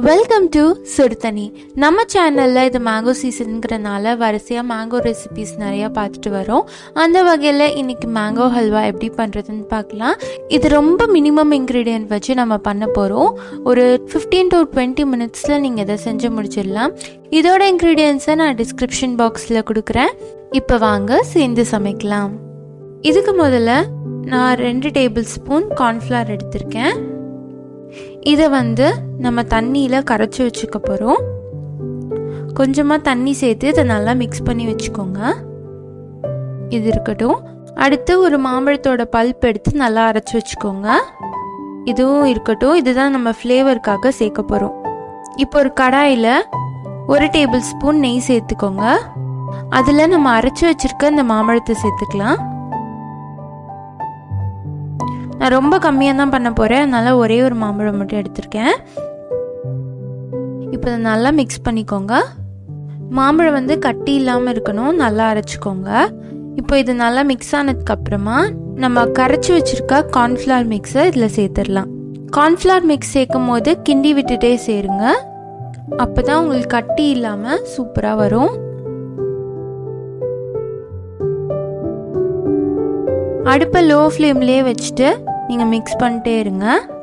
welcome to சுடுதனி நம்ம சேனலில் இது மேங்கோ சீசனுங்கிறனால வரிசையாக மேங்கோ ரெசிபிஸ் நிறையா பார்த்துட்டு வரோம் அந்த வகையில் இன்னைக்கு மேங்கோ ஹல்வா எப்படி பண்ணுறதுன்னு பார்க்கலாம் இது ரொம்ப மினிமம் இன்க்ரீடியன்ட் வச்சு நம்ம பண்ண போகிறோம் ஒரு ஃபிஃப்டீன் டு டுவெண்ட்டி மினிட்ஸில் நீங்கள் இதை செஞ்சு முடிச்சிடலாம் இதோட இன்க்ரீடியன்ஸை நான் டிஸ்கிரிப்ஷன் பாக்ஸில் கொடுக்குறேன் இப்போ வாங்க சேர்ந்து சமைக்கலாம் இதுக்கு முதல்ல நான் ரெண்டு டேபிள் ஸ்பூன் கார்ன்ஃப்ளவர் எடுத்திருக்கேன் இதை வந்து நம்ம தண்ணியில் கரைச்சி வச்சுக்க போகிறோம் கொஞ்சமாக தண்ணி சேர்த்து இதை நல்லா மிக்ஸ் பண்ணி வச்சுக்கோங்க இது இருக்கட்டும் அடுத்து ஒரு மாம்பழத்தோட பல்ப் எடுத்து நல்லா அரைச்சி வச்சுக்கோங்க இதுவும் இருக்கட்டும் இதுதான் நம்ம ஃப்ளேவருக்காக சேர்க்க போகிறோம் இப்போ ஒரு கடாயில் ஒரு டேபிள் ஸ்பூன் நெய் சேர்த்துக்கோங்க அதில் நம்ம அரைச்சி வச்சுருக்க இந்த மாம்பழத்தை சேர்த்துக்கலாம் நான் ரொம்ப கம்மியாக தான் பண்ண போகிறேன் அதனால் ஒரே ஒரு மாம்பழம் மட்டும் எடுத்திருக்கேன் இப்போ இதை நல்லா மிக்ஸ் பண்ணிக்கோங்க மாம்பழம் வந்து கட்டி இல்லாமல் இருக்கணும் நல்லா அரைச்சிக்கோங்க இப்போ இது நல்லா மிக்ஸ் ஆனதுக்கப்புறமா நம்ம கரைச்சி வச்சுருக்க கார்ன்ஃப்ளவர் மிக்ஸை இதில் சேர்த்துடலாம் கார்ன்ஃப்ளவர் மிக்ஸ் சேர்க்கும் போது கிண்டி விட்டுட்டே சேருங்க அப்போ தான் உங்களுக்கு கட்டி இல்லாமல் சூப்பராக வரும் அடுப்பை லோ ஃப்ளேம்லேயே வச்சுட்டு நீங்கள் மிக்ஸ் பண்ணிட்டே இருங்க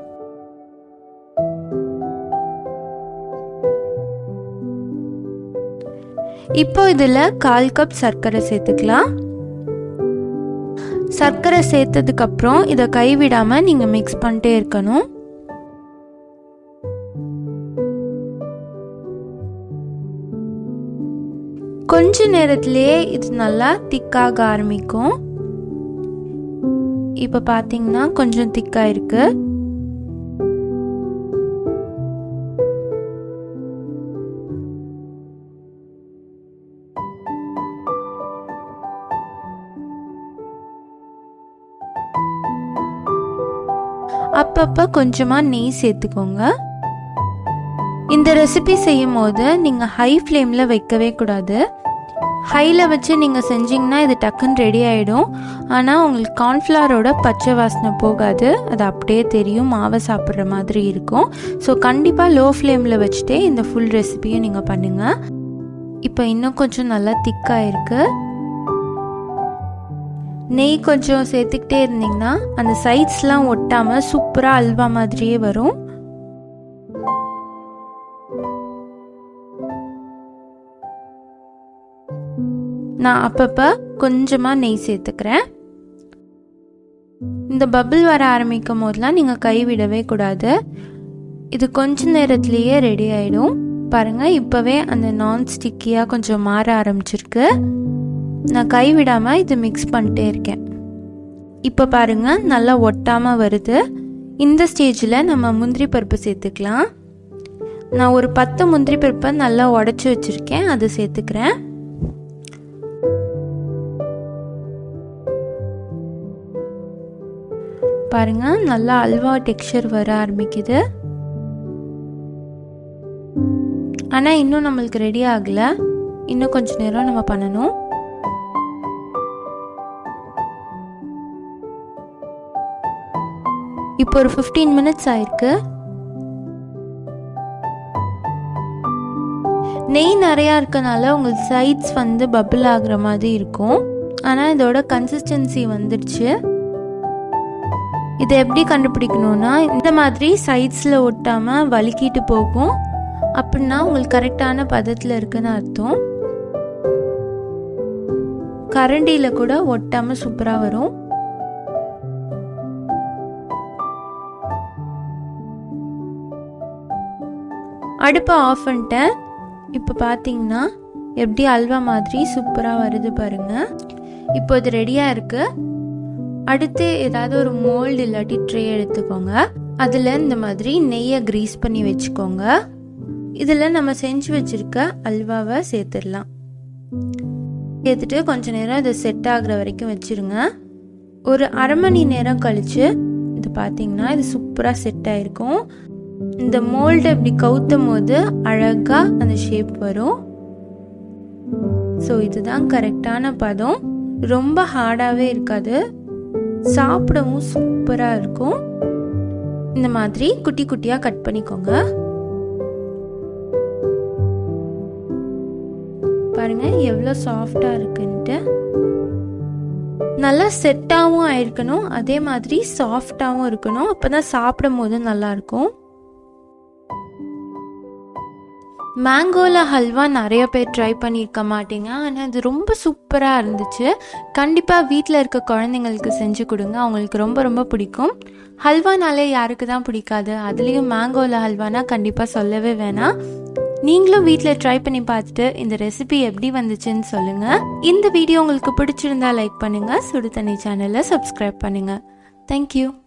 இப்போ இதில் கால் கப் சர்க்கரை சேர்த்துக்கலாம் சர்க்கரை சேர்த்ததுக்கப்புறம் இதை கைவிடாமல் நீங்கள் மிக்ஸ் பண்ணிட்டே இருக்கணும் கொஞ்ச நேரத்திலேயே இது நல்லா திக்காக ஆரம்பிக்கும் இப்போ பார்த்தீங்கன்னா கொஞ்சம் திக்காக இருக்கு அப்பப்போ கொஞ்சமாக நெய் சேர்த்துக்கோங்க இந்த ரெசிபி செய்யும் போது நீங்கள் ஹை ஃப்ளேமில் வைக்கவே கூடாது ஹையில் வச்சு நீங்கள் செஞ்சிங்கன்னா இது டக்குன்னு ரெடி ஆகிடும் ஆனால் உங்களுக்கு கார்ன்ஃப்ளவரோட பச்சை வாசனை போகாது அது அப்படியே தெரியும் மாவை சாப்பிட்ற மாதிரி இருக்கும் ஸோ கண்டிப்பாக லோ ஃப்ளேமில் வச்சுட்டே இந்த ஃபுல் ரெசிபியும் நீங்கள் பண்ணுங்கள் இப்போ இன்னும் கொஞ்சம் நல்லா திக்காக இருக்குது நெய் கொஞ்சம் சேர்த்துக்கிட்டே இருந்தீங்கன்னா அந்த சைட்ஸ்லாம் ஒட்டாமல் சூப்பராக அல்வா மாதிரியே வரும் நான் அப்பப்போ கொஞ்சமாக நெய் சேர்த்துக்கிறேன் இந்த பபிள் வர ஆரம்பிக்கும் போதெல்லாம் நீங்கள் கைவிடவே கூடாது இது கொஞ்ச நேரத்துலேயே ரெடி ஆகிடும் பாருங்கள் இப்போவே அந்த நான் ஸ்டிக்கியாக கொஞ்சம் மாற ஆரம்பிச்சிருக்கு நான் கைவிடாமல் இது மிக்ஸ் பண்ணிட்டே இருக்கேன் இப்போ பாருங்கள் நல்லா ஒட்டாமல் வருது இந்த ஸ்டேஜில் நம்ம முந்திரி பருப்பு சேர்த்துக்கலாம் நான் ஒரு பத்து முந்திரி பருப்பை நல்லா உடச்சி வச்சுருக்கேன் அதை சேர்த்துக்கிறேன் பாருங்க நல்லா அல்வா டெக்ஸ்சர் வர ஆரம்பிக்குது ஆனால் இன்னும் நம்மளுக்கு ரெடி ஆகலை இன்னும் கொஞ்ச நேரம் நம்ம பண்ணணும் இப்போ ஒரு ஃபிஃப்டீன் மினிட்ஸ் ஆயிருக்கு நெய் நிறையா இருக்கனால உங்களுக்கு சைட்ஸ் வந்து பபிள் ஆகுற மாதிரி இருக்கும் ஆனால் இதோட கன்சிஸ்டன்சி வந்துடுச்சு இதை எப்படி கண்டுபிடிக்கணும்னா இந்த மாதிரி சைட்ஸில் ஒட்டாமல் வலிக்கிட்டு போகும் அப்படின்னா உங்களுக்கு கரெக்டான பதத்தில் இருக்குன்னு அர்த்தம் கரண்டியில் கூட ஒட்டாமல் சூப்பராக வரும் அடுப்பை ஆஃப் பண்ணிட்டேன் இப்போ பார்த்தீங்கன்னா எப்படி அல்வா மாதிரி சூப்பராக வருது பாருங்கள் இப்போ இது ரெடியாக இருக்குது அடுத்து ஏதாவது ஒரு மோல்டு இல்லாட்டி ட்ரே எடுத்துக்கோங்க அதில் இந்த மாதிரி நெய்யை க்ரீஸ் பண்ணி வச்சுக்கோங்க இதில் நம்ம செஞ்சு வச்சுருக்க அல்வாவை சேர்த்துடலாம் சேர்த்துட்டு கொஞ்ச நேரம் இது செட் ஆகுற வரைக்கும் வச்சுருங்க ஒரு அரை மணி நேரம் கழித்து இது பார்த்தீங்கன்னா இது சூப்பராக செட் ஆகிருக்கும் இந்த மோல்டு இப்படி கவுத்தும் போது அழகாக அந்த ஷேப் வரும் ஸோ இதுதான் கரெக்டான பதம் ரொம்ப ஹார்டாகவே இருக்காது சாப்பிடவும் சூப்பராக இருக்கும் இந்த மாதிரி குட்டி குட்டியாக கட் பண்ணிக்கோங்க பாருங்கள் எவ்வளோ சாஃப்டாக இருக்குன்ட்டு நல்லா செட்டாகவும் ஆயிருக்கணும் அதே மாதிரி சாஃப்டாகவும் இருக்கணும் அப்போ தான் சாப்பிடும் போது நல்லாயிருக்கும் மேங்கோவில் ஹல்வா நிறைய பேர் ட்ரை பண்ணியிருக்க மாட்டீங்க ஆனால் அது ரொம்ப சூப்பராக இருந்துச்சு கண்டிப்பாக வீட்டில் இருக்க குழந்தைங்களுக்கு செஞ்சு கொடுங்க அவங்களுக்கு ரொம்ப ரொம்ப பிடிக்கும் ஹல்வானாலே யாருக்கு தான் பிடிக்காது அதுலேயும் மேங்கோவில் ஹல்வானா கண்டிப்பாக சொல்லவே வேணாம் நீங்களும் வீட்டில் ட்ரை பண்ணி பார்த்துட்டு இந்த ரெசிபி எப்படி வந்துச்சுன்னு சொல்லுங்கள் இந்த வீடியோ உங்களுக்கு பிடிச்சிருந்தா லைக் பண்ணுங்கள் சுடு தண்ணி சேனலை சப்ஸ்கிரைப் பண்ணுங்கள் தேங்க்யூ